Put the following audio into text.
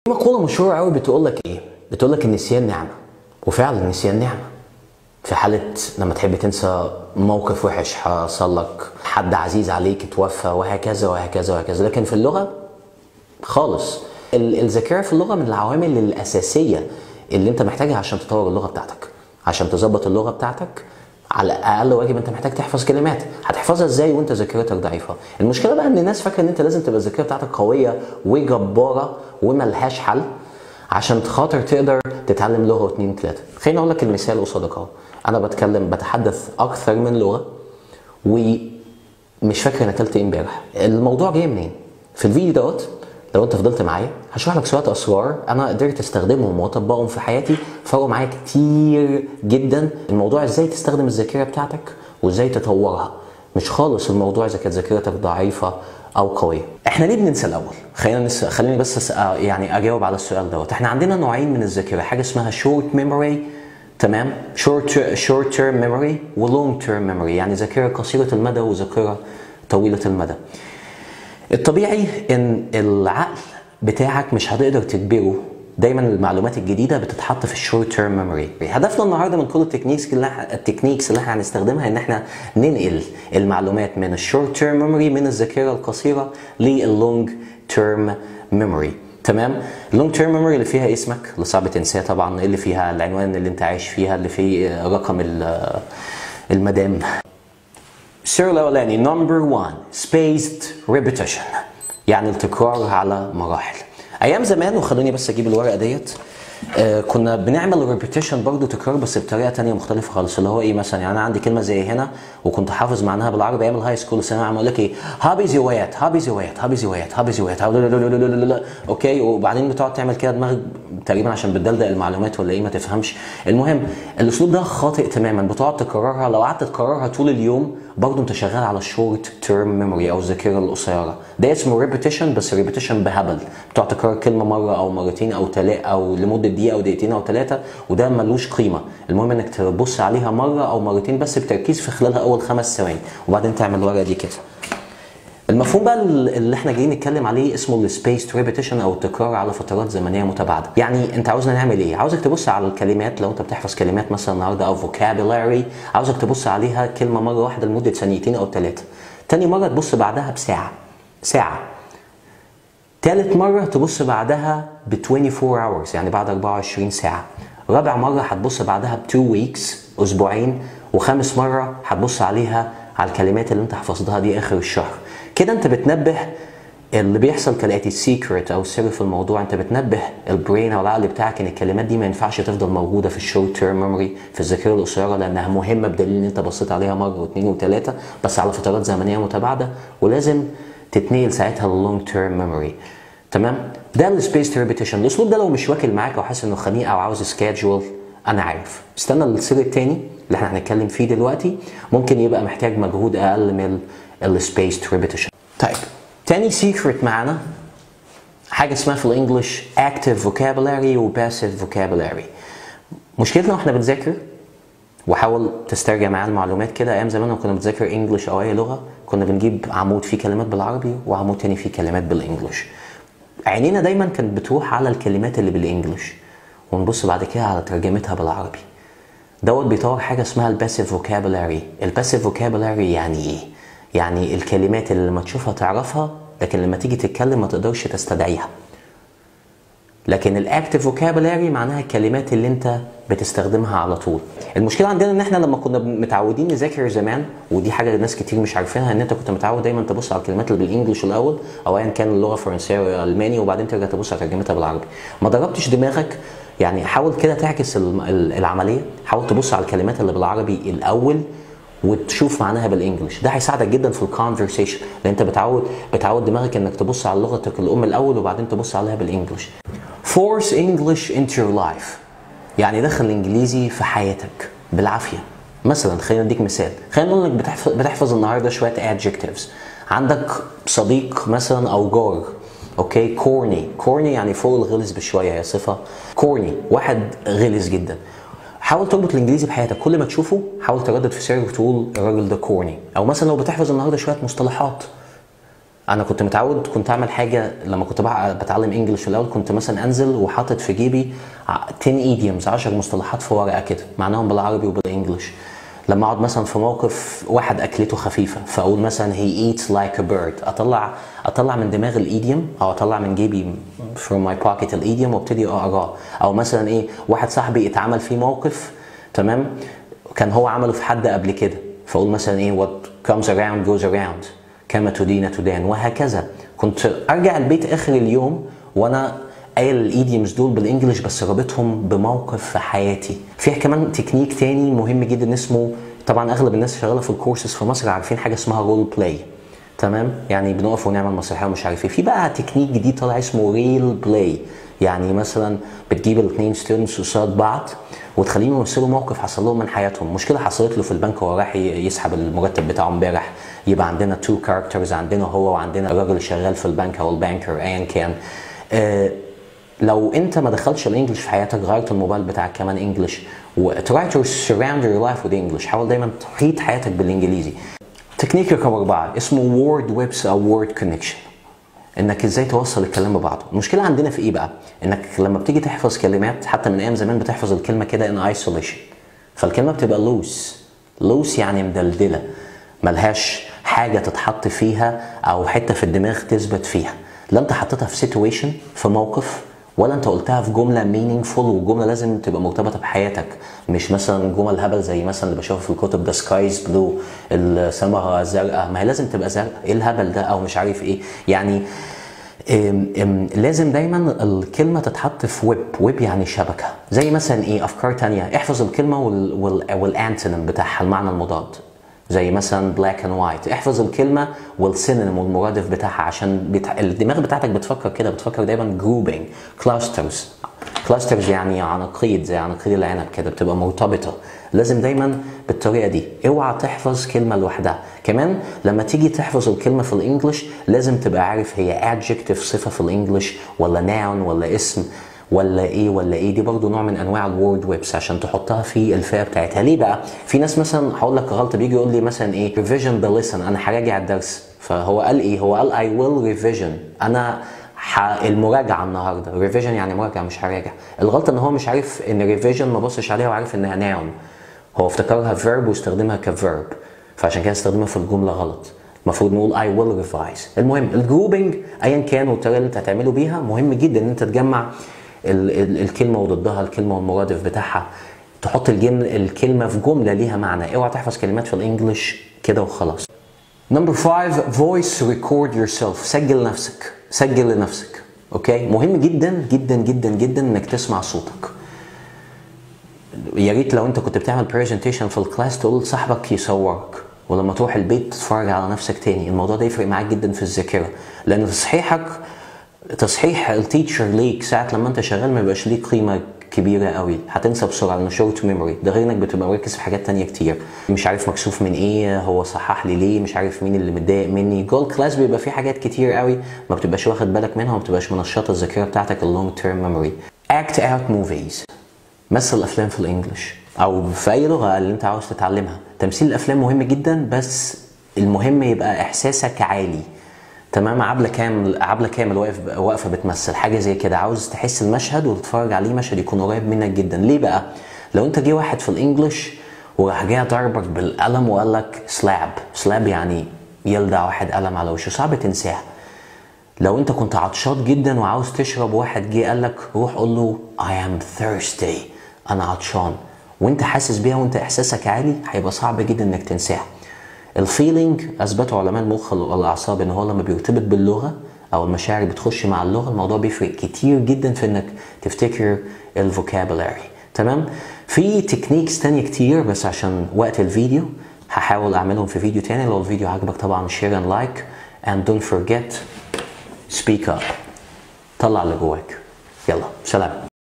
مقولة مشهورة قوي بتقول لك ايه؟ بتقول لك النسيان نعمة وفعلا النسيان نعمة في حالة لما تحب تنسى موقف وحش حصل لك حد عزيز عليك توفى وهكذا وهكذا وهكذا لكن في اللغة خالص ال- الذاكرة في اللغة من العوامل الأساسية اللي أنت محتاجها عشان تطور اللغة بتاعتك عشان تظبط اللغة بتاعتك على اقل واجب انت محتاج تحفظ كلمات هتحفظها ازاي وانت ذاكرتك ضعيفه المشكله بقى ان الناس فاكره ان انت لازم تبقى الذاكره بتاعتك قويه وجباره وملهاش حل عشان خاطر تقدر تتعلم لغه واثنين وثلاثه خليني اقول لك المثال قصادك اهو انا بتكلم بتحدث اكثر من لغه ومش فاكر انا اكلت ايه امبارح الموضوع جاي منين في الفيديو دوت لو انت فضلت معايا هشرح لك شويه اسرار انا قدرت استخدمهم واطبقهم في حياتي فرقوا معايا كتير جدا الموضوع ازاي تستخدم الذاكره بتاعتك وازاي تطورها مش خالص الموضوع اذا كانت ذاكرتك ضعيفه او قويه احنا ليه بننسى الاول خلينا نس... خليني بس أس... آه يعني اجاوب على السؤال دوت احنا عندنا نوعين من الذاكره حاجه اسمها شورت ميموري تمام شورت شورت تيرم ميموري ولونج تيرم ميموري يعني ذاكره قصيره المدى وذاكره طويله المدى الطبيعي ان العقل بتاعك مش هتقدر تجبره دايما المعلومات الجديده بتتحط في الشورت تيرم ميموري هدفنا النهارده من كل التكنيكس اللي إحنا- التكنيكس اللي احنا هنستخدمها ان احنا ننقل المعلومات من الشورت تيرم ميموري من الذاكره القصيره لللونج تيرم ميموري تمام اللونج تيرم ميموري اللي فيها اسمك اللي صعب تنساه طبعا اللي فيها العنوان اللي انت عايش فيها اللي فيه رقم ال- المدام السر الاولاني نمبر 1 spaced repetition يعني التكرار على مراحل ايام زمان وخلوني بس اجيب الورقه ديت آه كنا بنعمل ريبيتيشن برضه تكرار بس بطريقه تانية مختلفه خالص اللي هو ايه مثلا يعني انا عندي كلمه زي هنا وكنت حافظ معناها بالعربي ايام الهاي سكول الثانويه العامه اقول لك ايه هابي زوات هابي زوات هابي زوات هابي زوات اوكي وبعدين بتقعد تعمل كده دماغك تقريبا عشان بتدلدق المعلومات ولا ايه ما تفهمش المهم الاسلوب ده خاطئ تماما بتقعد تكررها لو قعدت تكررها طول اليوم برضه انت شغال على الشورت تيرم ميموري او الذاكره القصيره ده اسمه ريبيتيشن بس ريبيتيشن بهبل بتقعد تكرر كلمه مره او مرتين او ثلاثه او لمده دقيقه او دقيقتين او ثلاثه وده ملوش قيمه المهم انك تبص عليها مره او مرتين بس بتركيز في خلالها اول خمس ثواني وبعدين تعمل الورقه دي كده المفهوم بقى اللي احنا جايين نتكلم عليه اسمه السبيس ريبيتيشن او التكرار على فترات زمنيه متباعده يعني انت عاوزنا نعمل ايه عاوزك تبص على الكلمات لو انت بتحفظ كلمات مثلا النهارده او فوكابولاري عاوزك تبص عليها كلمه مره واحده لمده ثانيتين او ثلاثه تاني مره تبص بعدها بساعه ساعه تالت مرة تبص بعدها ب 24 hours يعني بعد 24 ساعة رابع مرة هتبص بعدها ب 2 weeks أسبوعين وخامس مرة هتبص عليها على الكلمات اللي انت حفظتها دي آخر الشهر كده انت بتنبه اللي بيحصل كالاتي السيكريت او السر في الموضوع انت بتنبه البرين او العقل بتاعك ان الكلمات دي ما ينفعش تفضل موجوده في الشورت تيرم ميموري في الذاكره القصيره لانها مهمه بدليل ان انت بصيت عليها مره واثنين وثلاثه بس على فترات زمنيه متباعده ولازم تتنقل ساعتها للونج تيرم ميموري تمام ده السبيس ريبيتيشن الاسلوب ده لو مش واكل معاك او حاسس انه خنيق او عاوز سكادجول انا عارف استنى السر التاني اللي احنا هنتكلم فيه دلوقتي ممكن يبقى محتاج مجهود اقل من السبيس ريبيتيشن طيب تاني سيكريت معانا حاجه اسمها في الانجليش active vocabulary و passive vocabulary مشكلتنا واحنا بنذاكر وحاول تسترجع معايا المعلومات كده ايام زمان لما كنا بنذاكر انجلش او اي لغه كنا بنجيب عمود فيه كلمات بالعربي وعمود تاني فيه كلمات بالانجلش عينينا دايما كانت بتروح على الكلمات اللي بالانجلش ونبص بعد كده على ترجمتها بالعربي دوت بيطور حاجه اسمها الباسيف فوكابولاري الباسيف فوكابولاري يعني ايه يعني الكلمات اللي لما تشوفها تعرفها لكن لما تيجي تتكلم ما تقدرش تستدعيها لكن الاكتف فوكابولاري معناها الكلمات اللي انت بتستخدمها على طول المشكله عندنا ان احنا لما كنا متعودين نذاكر زمان ودي حاجه ناس كتير مش عارفينها ان انت كنت متعود دايما تبص على الكلمات اللي بالانجلش الاول او ايا كان اللغه فرنساوي او الماني وبعدين ترجع تبص على ترجمتها بالعربي ما ضربتش دماغك يعني حاول كده تعكس الم- ال- العمليه حاول تبص على الكلمات اللي بالعربي الاول وتشوف معناها بالانجلش ده هيساعدك جدا في الكونفرسيشن لان انت بتعود بتعود دماغك انك تبص على لغتك الام الاول وبعدين تبص عليها بالانجلش force English into your life يعني دخل الانجليزي في حياتك بالعافيه مثلا خلينا نديك مثال خلينا نقول انك بتحفظ, بتحفظ النهارده شويه adjectives عندك صديق مثلا او جار اوكي كورني كورني يعني فوق الغلس بشويه هي صفه كورني واحد غلس جدا حاول تربط الانجليزي بحياتك كل ما تشوفه حاول تردد في سرك وتقول الراجل ده كورني او مثلا لو بتحفظ النهارده شويه مصطلحات انا كنت متعود كنت اعمل حاجه لما كنت بع- بتعلم انجلش في الاول كنت مثلا انزل وحاطط في جيبي ع- 10 ايديومز 10 مصطلحات في ورقه كده معناهم بالعربي وبالانجلش لما اقعد مثلا في موقف واحد اكلته خفيفه فاقول مثلا he eats like a bird اطلع اطلع من دماغ الايديوم او اطلع من جيبي from my pocket الايديوم وابتدي اقراه او مثلا ايه واحد صاحبي اتعمل فيه موقف تمام كان هو عمله في حد قبل كده فاقول مثلا ايه what comes around goes around كما تدين تدان وهكذا كنت ارجع البيت اخر اليوم وانا قايل الايديومز دول بالانجلش بس رابطهم بموقف في حياتي في كمان تكنيك تاني مهم جدا اسمه طبعا اغلب الناس شغاله في الكورسز في مصر عارفين حاجه اسمها رول بلاي تمام يعني بنقف ونعمل مسرحيه ومش عارف ايه في بقى تكنيك جديد طالع اسمه ريل بلاي يعني مثلا بتجيب الاثنين ستودنتس قصاد بعض وتخليهم يمثلوا موقف حصل لهم من حياتهم مشكله حصلت له في البنك وهو رايح يسحب المرتب بتاعه امبارح يبقى عندنا تو كاركترز عندنا هو وعندنا الراجل اللي شغال في البنك او البانكر ايا كان آه لو انت ما دخلتش الانجليش في حياتك غيرت الموبايل بتاعك كمان انجلش وتراي تو surround your life with English حاول دايما تحيط حياتك بالانجليزي تكنيك رقم أربعة اسمه وورد ويبس أو وورد كونكشن انك ازاي توصل الكلام ببعضه المشكله عندنا في ايه بقى انك لما بتيجي تحفظ كلمات حتى من ايام زمان بتحفظ الكلمه كده ان ايسوليشن فالكلمه بتبقى لوس لوس يعني مدلدله ملهاش حاجه تتحط فيها او حته في الدماغ تثبت فيها لا انت حطيتها في سيتويشن في موقف ولا انت قلتها في جمله meaningful والجمله لازم تبقى مرتبطه بحياتك مش مثلا جمل هبل زي مثلا اللي بشوفها في الكتب ذا سكايز بلو السماء زرقاء ما هي لازم تبقى زرقاء ايه الهبل ده او مش عارف ايه يعني ام ام لازم دايما الكلمه تتحط في ويب ويب يعني شبكه زي مثلا ايه افكار تانية احفظ الكلمه وال وال والانتونيم بتاعها المعنى المضاد زي مثلا بلاك اند وايت احفظ الكلمه والسينونيم والمرادف بتاعها عشان بتح... الدماغ بتاعتك بتفكر كده بتفكر دايما جروبينج كلاسترز كلاسترز يعني عناقيد زي عناقيد العنب كده بتبقى مرتبطه لازم دايما بالطريقه دي اوعى تحفظ كلمه لوحدها كمان لما تيجي تحفظ الكلمه في الانجليش لازم تبقى عارف هي adjective صفه في الانجليش ولا noun ولا اسم ولا ايه ولا ايه دي برضو نوع من انواع الوورد ويبس عشان تحطها في الفئه بتاعتها ليه بقى في ناس مثلا هقول لك غلطه بيجي يقول لي مثلا ايه ريفيجن بلسن انا هراجع الدرس فهو قال ايه هو قال اي ويل ريفيجن انا ح... المراجعه النهارده ريفيجن يعني مراجعه مش هراجع الغلطه ان هو مش عارف ان ريفيجن ما بصش عليها وعارف انها ناون هو افتكرها فيرب واستخدمها كفيرب فعشان كده استخدمها في الجمله غلط المفروض نقول I will revise المهم الجروبنج ايا كان والطريقه اللي انت هتعمله بيها مهم جدا ان انت تجمع ال ال الكلمه وضدها الكلمه والمرادف بتاعها تحط الجمل الكلمه في جمله ليها معنى اوعى تحفظ كلمات في الانجليش كده وخلاص نمبر 5 فويس ريكورد يور سيلف سجل نفسك سجل لنفسك اوكي مهم جدا جدا جدا جدا انك تسمع صوتك يا ريت لو انت كنت بتعمل برزنتيشن في الكلاس تقول لصاحبك يصورك ولما تروح البيت تتفرج على نفسك تاني الموضوع ده يفرق معاك جدا في الذاكره لان تصحيحك تصحيح التيتشر ليك ساعة لما انت شغال ما يبقاش ليه قيمة كبيرة قوي هتنسى بسرعة لانه شورت ميموري ده غير انك بتبقى مركز في حاجات تانية كتير مش عارف مكسوف من ايه هو صحح لي ليه مش عارف مين اللي متضايق مني جوه الكلاس بيبقى فيه حاجات كتير قوي ما بتبقاش واخد بالك منها وما بتبقاش منشطة الذاكرة بتاعتك اللونج تيرم ميموري act out movies مثل افلام في الانجليش او في اي لغه اللي انت عاوز تتعلمها تمثيل الافلام مهم جدا بس المهم يبقى احساسك عالي تمام عبله كامل عبله كامل واقف واقفه بتمثل حاجه زي كده عاوز تحس المشهد وتتفرج عليه مشهد يكون قريب منك جدا ليه بقى لو انت جه واحد في الانجليش وراح جاي ضربك بالقلم وقال لك سلاب سلاب يعني يلدع واحد قلم على وشه صعب تنساها لو انت كنت عطشان جدا وعاوز تشرب واحد جه قال لك روح قول له I am thirsty انا عطشان وانت حاسس بيها وانت احساسك عالي هيبقى صعب جدا انك تنساها الفيلينج اثبتوا علماء المخ والاعصاب ان هو لما بيرتبط باللغه او المشاعر بتخش مع اللغه الموضوع بيفرق كتير جدا في انك تفتكر الفوكابولاري تمام في تكنيكس تانية كتير بس عشان وقت الفيديو هحاول اعملهم في فيديو تاني لو الفيديو عجبك طبعا شير اند لايك and don't forget speak up طلع اللي جواك يلا سلام